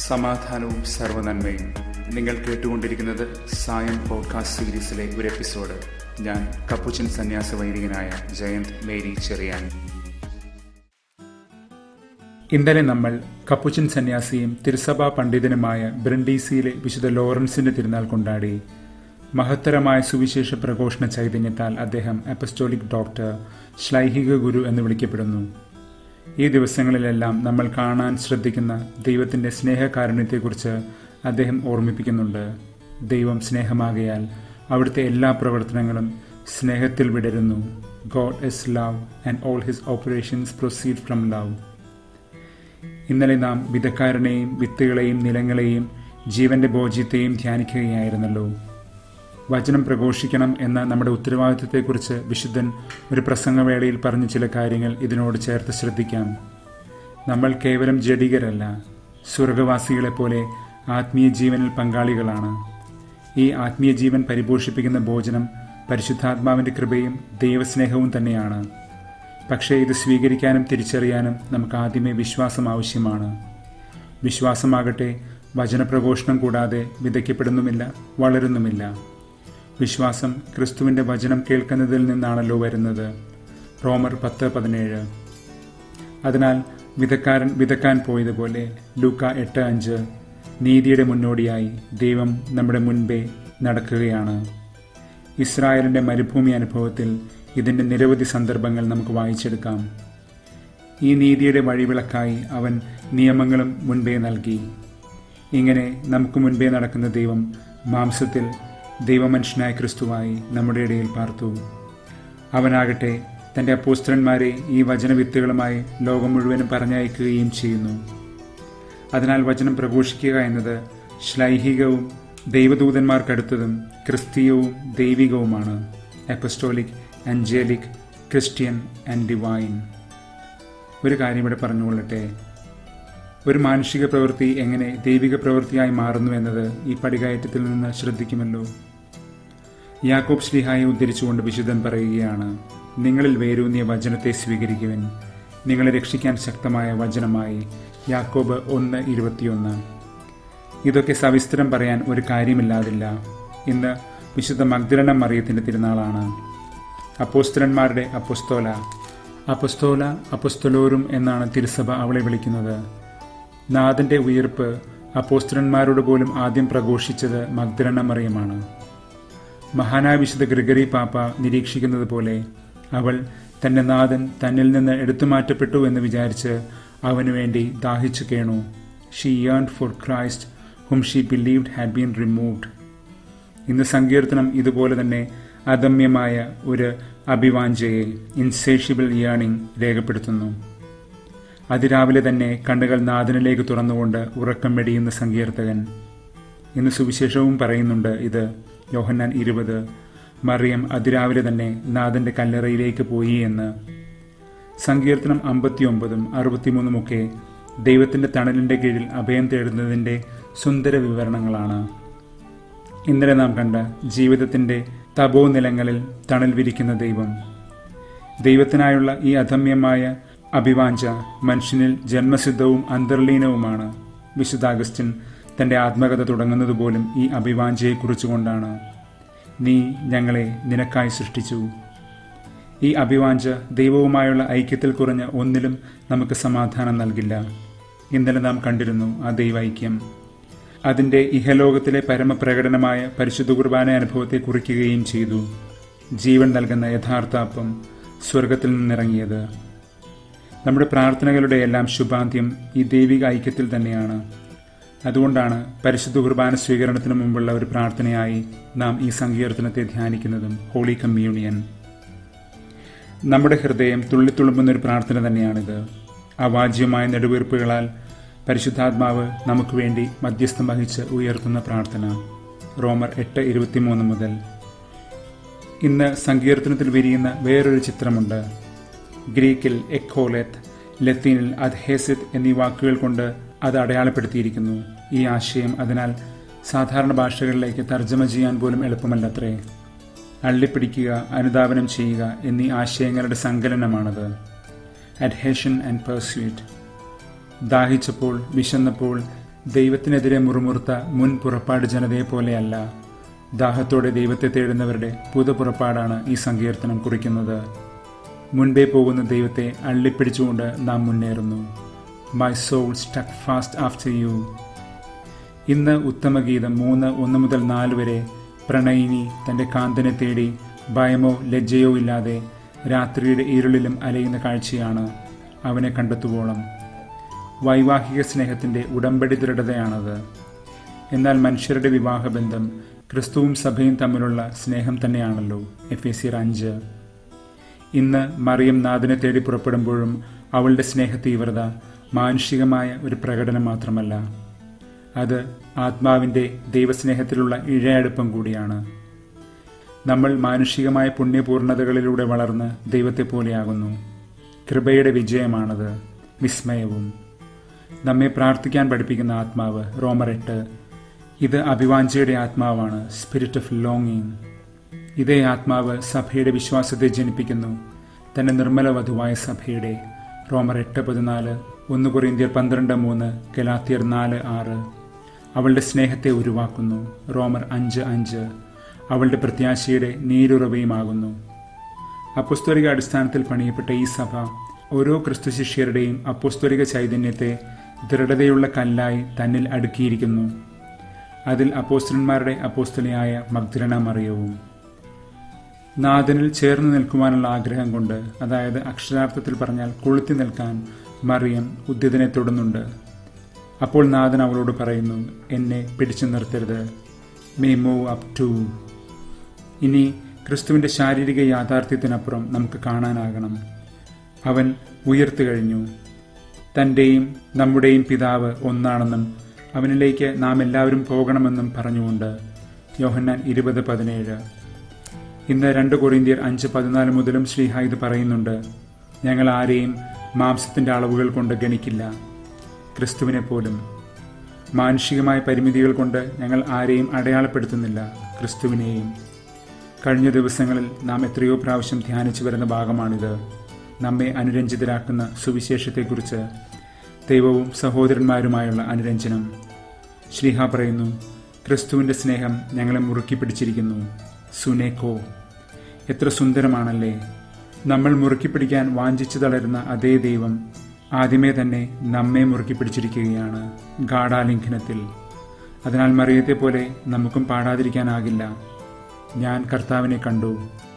സമാധാനവും സർവനന്മയും നിങ്ങൾ കേട്ടുകൊണ്ടിരിക്കുന്നത് സായം പോഡ്കാസ്റ്റ് സീരീസിലെ ഒരു എപ്പിസോഡ് ഞാൻ കപ്പുച്ചൻ സന്യാസ വൈദികനായ ജയന്ത് മേരി ചെറിയാൻ ഇന്നലെ നമ്മൾ കപ്പുച്ചൻ സന്യാസിയും തിരുസഭാ പണ്ഡിതനുമായ ബ്രണ്ടീസിയിലെ വിശുദ്ധ ലോറൻസിന്റെ തിരുനാൾ കൊണ്ടാടി മഹത്തരമായ സുവിശേഷ പ്രഘോഷണ ചൈതന്യത്താൽ അദ്ദേഹം അപ്പസ്റ്റോളിക് ഡോക്ടർ ശ്ലൈഹിക ഗുരു എന്ന് വിളിക്കപ്പെടുന്നു ഈ ദിവസങ്ങളിലെല്ലാം നമ്മൾ കാണാൻ ശ്രദ്ധിക്കുന്ന ദൈവത്തിന്റെ സ്നേഹകാരുണ്യത്തെക്കുറിച്ച് അദ്ദേഹം ഓർമ്മിപ്പിക്കുന്നുണ്ട് ദൈവം സ്നേഹമാകയാൽ അവിടുത്തെ എല്ലാ പ്രവർത്തനങ്ങളും സ്നേഹത്തിൽ വിടരുന്നു God is love and all his operations proceed from love ഇന്നലെ നാം വിധക്കാരനെയും വിത്തുകളെയും നിലങ്ങളെയും ജീവന്റെ ബോധ്യത്തെയും ധ്യാനിക്കുകയായിരുന്നല്ലോ വചനം പ്രഘോഷിക്കണം എന്ന നമ്മുടെ ഉത്തരവാദിത്വത്തെക്കുറിച്ച് വിശുദ്ധൻ ഒരു പ്രസംഗവേളയിൽ പറഞ്ഞ ചില കാര്യങ്ങൾ ഇതിനോട് ചേർത്ത് ശ്രദ്ധിക്കാം നമ്മൾ കേവലം ജഡികരല്ല സ്വർഗവാസികളെപ്പോലെ ആത്മീയ ജീവനിൽ പങ്കാളികളാണ് ഈ ആത്മീയ ജീവൻ പരിപോഷിപ്പിക്കുന്ന ഭോജനം പരിശുദ്ധാത്മാവിന്റെ കൃപയും ദൈവസ്നേഹവും തന്നെയാണ് പക്ഷേ ഇത് സ്വീകരിക്കാനും തിരിച്ചറിയാനും നമുക്ക് ആദ്യമേ വിശ്വാസം ആവശ്യമാണ് വിശ്വാസമാകട്ടെ വചനപ്രഘോഷണം കൂടാതെ വിതയ്ക്കപ്പെടുന്നുമില്ല വളരുന്നുമില്ല വിശ്വാസം ക്രിസ്തുവിന്റെ വചനം കേൾക്കുന്നതിൽ നിന്നാണല്ലോ വരുന്നത് റോമർ പത്ത് പതിനേഴ് അതിനാൽ വിതക്കാരൻ വിതക്കാൻ പോയതുപോലെ ലൂക്ക എട്ട് അഞ്ച് നീതിയുടെ മുന്നോടിയായി ദൈവം നമ്മുടെ മുൻപേ നടക്കുകയാണ് ഇസ്രായേലിന്റെ മരുഭൂമി അനുഭവത്തിൽ ഇതിന്റെ നിരവധി സന്ദർഭങ്ങൾ നമുക്ക് വായിച്ചെടുക്കാം ഈ നീതിയുടെ വഴിവിളക്കായി അവൻ നിയമങ്ങളും മുൻപേ നൽകി ഇങ്ങനെ നമുക്ക് മുൻപേ നടക്കുന്ന ദൈവം മാംസത്തിൽ ദൈവമനുഷ്യനായ ക്രിസ്തുവായി നമ്മുടെ ഇടയിൽ പാർത്തു അവനാകട്ടെ തന്റെ അപ്പോസ്തരന്മാരെ ഈ വചനവിത്തുകളുമായി ലോകം മുഴുവനും പറഞ്ഞയക്കുകയും ചെയ്യുന്നു അതിനാൽ വചനം പ്രഘോഷിക്കുക എന്നത് ശ്ലൈഹികവും ദൈവദൂതന്മാർക്കടുത്തതും ക്രിസ്തീയവും ദൈവികവുമാണ് apostolic angelic Christian and divine ഒരു കാര്യം ഇവിടെ പറഞ്ഞുകൊള്ളട്ടെ ഒരു മാനുഷിക പ്രവൃത്തി എങ്ങനെ ദൈവിക പ്രവൃത്തിയായി മാറുന്നു എന്നത് ഈ പടികയറ്റത്തിൽ നിന്ന് ശ്രദ്ധിക്കുമല്ലോ യാക്കോബ് ശ്രീഹായെ ഉദ്ധരിച്ചുകൊണ്ട് വിശുദ്ധൻ പറയുകയാണ് നിങ്ങളിൽ വേരൂന്നിയ വചനത്തെ സ്വീകരിക്കുവിൻ നിങ്ങളെ രക്ഷിക്കാൻ ശക്തമായ വചനമായി യാക്കോബ് ഒന്ന് ഇരുപത്തിയൊന്ന് ഇതൊക്കെ സവിസ്തരം പറയാൻ ഒരു കാര്യമില്ലാതില്ല ഇന്ന് വിശുദ്ധ മഗ്ദലന മറിയത്തിന്റെ തിരുനാളാണ് അപ്പോസ്തലന്മാരുടെ അപ്പൊസ്തോല അപ്പൊസ്തോല അപ്പൊസ്തലോരും എന്നാണ് തിരുസഭ അവളെ വിളിക്കുന്നത് നാഥന്റെ ഉയർപ്പ് അപ്പോസ്തലന്മാരോട് പോലും ആദ്യം പ്രഘോഷിച്ചത് മഗ്ദലന മറിയമാണ് മഹാനായ വിശുദ്ധ ഗ്രിഗറി പാപ്പ നിരീക്ഷിക്കുന്നത് പോലെ അവൾ തന്റെ നാഥൻ തന്നിൽ നിന്ന് എടുത്തുമാറ്റപ്പെട്ടു എന്ന് വിചാരിച്ച് അവനു വേണ്ടി ദാഹിച്ചു കേണു she yearn for Christ whom she believed had been removed ഇന്ന് സങ്കീർത്തനം ഇതുപോലെ തന്നെ അദമ്യമായ ഒരു അഭിവാഞ്ചയെ ഇൻസേഷ്യബിൾ യേണിംഗ് രേഖപ്പെടുത്തുന്നു അതിരാവിലെ തന്നെ കണ്ണുകൾ നാഥനിലേക്ക് തുറന്നുകൊണ്ട് ഉറക്കം വെടിയുന്ന സങ്കീർത്തകൻ ഇന്ന് സുവിശേഷവും പറയുന്നുണ്ട് ഇത് യോഹന്നാൻ ഇരുപത് മറിയം അതിരാവിലെ തന്നെ നാഥന്റെ കല്ലറയിലേക്ക് പോയി എന്ന് സങ്കീർത്തനം അമ്പത്തിയൊമ്പതും അറുപത്തിമൂന്നുമൊക്കെ ദൈവത്തിന്റെ തണലിന്റെ കീഴിൽ അഭയം തേടുന്നതിന്റെ സുന്ദര വിവരണങ്ങളാണ് ഇന്നലെ നാം കണ്ട ജീവിതത്തിന്റെ തപോനിലങ്ങളിൽ തണൽ വിരിക്കുന്ന ദൈവം ദൈവത്തിനായുള്ള ഈ അധമ്യമായ അഭിവാഞ്ച മനുഷ്യനിൽ ജന്മസിദ്ധവും അന്തർലീനവുമാണ് വിശുദ്ധ അഗസ്റ്റിൻ തന്റെ ആത്മകഥ തുടങ്ങുന്നത് പോലും ഈ അഭിവാഞ്ചയെക്കുറിച്ചുകൊണ്ടാണ് നീ ഞങ്ങളെ നിനക്കായി സൃഷ്ടിച്ചു ഈ അഭിവാഞ്ച ദൈവവുമായുള്ള ഐക്യത്തിൽ കുറഞ്ഞ ഒന്നിലും നമുക്ക് സമാധാനം നൽകില്ല ഇന്നലെ നാം കണ്ടിരുന്നു ആ ദൈവൈക്യം അതിന്റെ ഇഹലോകത്തിലെ പരമപ്രകടനമായ പരിശുദ്ധ കുർബാന അനുഭവത്തെ കുറിക്കുകയും ചെയ്തു ജീവൻ നൽകുന്ന യഥാർത്ഥ അപ്പം സ്വർഗത്തിൽ നിന്നിറങ്ങിയത് നമ്മുടെ പ്രാർത്ഥനകളുടെ എല്ലാം ശുഭാന്ത്യം ഈ ദൈവിക ഐക്യത്തിൽ തന്നെയാണ് അതുകൊണ്ടാണ് പരിശുദ്ധ കുർബാന സ്വീകരണത്തിന് മുമ്പുള്ള ഒരു പ്രാർത്ഥനയായി നാം ഈ സങ്കീർത്തനത്തെ ധ്യാനിക്കുന്നതും ഹോളി കമ്മ്യൂണിയൻ നമ്മുടെ ഹൃദയം തുള്ളിത്തുളുമ്പുന്ന ഒരു പ്രാർത്ഥന തന്നെയാണിത് അവാജ്യമായ നെടുവീർപ്പുകളാൽ പരിശുദ്ധാത്മാവ് നമുക്ക് വേണ്ടി മധ്യസ്ഥം വഹിച്ച് ഉയർത്തുന്ന പ്രാർത്ഥന റോമർ എട്ട് ഇരുപത്തിമൂന്ന് മുതൽ ഇന്ന് സങ്കീർത്തനത്തിൽ വിരിയുന്ന വേറൊരു ചിത്രമുണ്ട് ഗ്രീക്കിൽ എക്കോലെത്ത് ലത്തീനിൽ അദ്ഹേസിത് എന്നീ വാക്കുകൾ കൊണ്ട് അത് അടയാളപ്പെടുത്തിയിരിക്കുന്നു ഈ ആശയം അതിനാൽ സാധാരണ ഭാഷകളിലേക്ക് തർജ്ജമ ചെയ്യാൻ പോലും എളുപ്പമല്ലത്രേ അള്ളിപ്പിടിക്കുക അനുധാവനം ചെയ്യുക എന്നീ ആശയങ്ങളുടെ സങ്കലനമാണത് അഡ്ഹേഷൻ ആൻഡ് പെർസ്യൂറ്റ് ദാഹിച്ചപ്പോൾ വിശന്നപ്പോൾ ദൈവത്തിനെതിരെ മുറുമുറുത്ത മുൻ പുറപ്പാട് ജനതയെ പോലെയല്ല ദാഹത്തോടെ ദൈവത്തെ തേടുന്നവരുടെ പുതുപുറപ്പാടാണ് ഈ സങ്കീർത്തനം കുറിക്കുന്നത് മുൻപേ പോകുന്ന ദൈവത്തെ അള്ളിപ്പിടിച്ചുകൊണ്ട് നാം മുന്നേറുന്നു my soul stuck fast after you ഇന്ന് ഉത്തമഗീതം മൂന്ന് ഒന്ന് മുതൽ നാല് വരെ പ്രണയിനി തൻ്റെ കാന്തനെ തേടി ഭയമോ ലജ്ജയോ ഇല്ലാതെ രാത്രിയുടെ ഇരുളിലും അലയുന്ന കാഴ്ചയാണ് അവനെ കണ്ടെത്തുവോളം വൈവാഹിക സ്നേഹത്തിൻ്റെ ഉടമ്പടി ദൃഢതയാണത് എന്നാൽ മനുഷ്യരുടെ വിവാഹബന്ധം ക്രിസ്തുവും സഭയും തമ്മിലുള്ള സ്നേഹം തന്നെയാണല്ലോ എഫ് എ സിയർ അഞ്ച് ഇന്ന് മറിയം നാഥനെ തേടി പുറപ്പെടുമ്പോഴും അവളുടെ സ്നേഹ തീവ്രത മാനുഷികമായ ഒരു പ്രകടനം മാത്രമല്ല അത് ആത്മാവിൻ്റെ ദൈവസ്നേഹത്തിലുള്ള ഇഴയടുപ്പം കൂടിയാണ് നമ്മൾ മാനുഷികമായ പുണ്യപൂർണതകളിലൂടെ വളർന്ന് ദൈവത്തെ പോലെയാകുന്നു കൃപയുടെ വിജയമാണത് വിസ്മയവും നമ്മെ പ്രാർത്ഥിക്കാൻ പഠിപ്പിക്കുന്ന ആത്മാവ് റോമർ എട്ട് ഇത് അഭിവാഞ്ചയുടെ ആത്മാവാണ് സ്പിരിറ്റ് ഓഫ് ലോങ്ങിങ് ഇതേ ആത്മാവ് സഭയുടെ വിശ്വാസത്തെ ജനിപ്പിക്കുന്നു തന്റെ നിർമ്മല വധുവായ സഭയുടെ റോമർ എട്ട് പതിനാല് ഒന്ന് കൊറിന്ത്യർ പന്ത്രണ്ട് മൂന്ന് ഗലാത്തിയർ നാല് ആറ് അവളുടെ സ്നേഹത്തെ ഉരുവാക്കുന്നു റോമർ അഞ്ച് അഞ്ച് അവളുടെ പ്രത്യാശയുടെ നീരുറവയുമാകുന്നു അപ്പുസ്തോലിക അടിസ്ഥാനത്തിൽ പണിയപ്പെട്ട ഈ സഭ ഓരോ ക്രിസ്തു ശിഷ്യരുടെയും അപ്പുസ്തോലിക ചൈതന്യത്തെ ദൃഢതയുള്ള കല്ലായി തന്നിൽ അടുക്കിയിരിക്കുന്നു അതിൽ അപ്പോസ്റ്റലന്മാരുടെ അപ്പോസ്തലയായ മഗ്ദലന മറിയവും നാഥനിൽ ചേർന്ന് നിൽക്കുവാനുള്ള ആഗ്രഹം കൊണ്ട് അതായത് അക്ഷരാർത്ഥത്തിൽ പറഞ്ഞാൽ കൊളുത്തി നിൽക്കാൻ മറിയം ഉദ്യതനെ തൊടുന്നുണ്ട് അപ്പോൾ നാഥൻ അവളോട് പറയുന്നു എന്നെ പിടിച്ചു നിർത്തരുത് മേ മൂവ് അപ് ടു ഇനി ക്രിസ്തുവിൻ്റെ ശാരീരിക യാഥാർത്ഥ്യത്തിനപ്പുറം നമുക്ക് കാണാനാകണം അവൻ ഉയർത്തു കഴിഞ്ഞു തൻ്റെയും നമ്മുടെയും പിതാവ് ഒന്നാണെന്നും അവനിലേക്ക് നാം എല്ലാവരും പോകണമെന്നും പറഞ്ഞുകൊണ്ട് യോഹന്നാൻ ഇരുപത് പതിനേഴ് ഇന്ന് രണ്ട് കൊറിന്ത്യർ അഞ്ച് പതിനാല് മുതലും ശ്രീഹ ഇത് പറയുന്നുണ്ട് ഞങ്ങൾ ആരെയും മാംസത്തിൻ്റെ അളവുകൾ കൊണ്ട് ഗണിക്കില്ല ക്രിസ്തുവിനെ പോലും മാനുഷികമായ പരിമിതികൾ കൊണ്ട് ഞങ്ങൾ ആരെയും അടയാളപ്പെടുത്തുന്നില്ല ക്രിസ്തുവിനെയും കഴിഞ്ഞ ദിവസങ്ങളിൽ നാം എത്രയോ പ്രാവശ്യം ധ്യാനിച്ചു വരുന്ന ഭാഗമാണിത് നമ്മെ അനുരഞ്ജിതരാക്കുന്ന സുവിശേഷത്തെക്കുറിച്ച് ദൈവവും സഹോദരന്മാരുമായുള്ള അനുരഞ്ജനം ശ്രീഹ പറയുന്നു ക്രിസ്തുവിൻ്റെ സ്നേഹം ഞങ്ങളെ മുറുക്കി പിടിച്ചിരിക്കുന്നു സുനേക്കോ എത്ര സുന്ദരമാണല്ലേ നമ്മൾ മുറുക്കി പിടിക്കാൻ വാഞ്ചിച്ചു തളരുന്ന അതേ ദൈവം ആദ്യമേ തന്നെ നമ്മെ മുറുക്കി പിടിച്ചിരിക്കുകയാണ് ഗാഠാലിംഘനത്തിൽ അതിനാൽ മറിയത്തെ പോലെ നമുക്കും പാടാതിരിക്കാനാകില്ല ഞാൻ കർത്താവിനെ കണ്ടു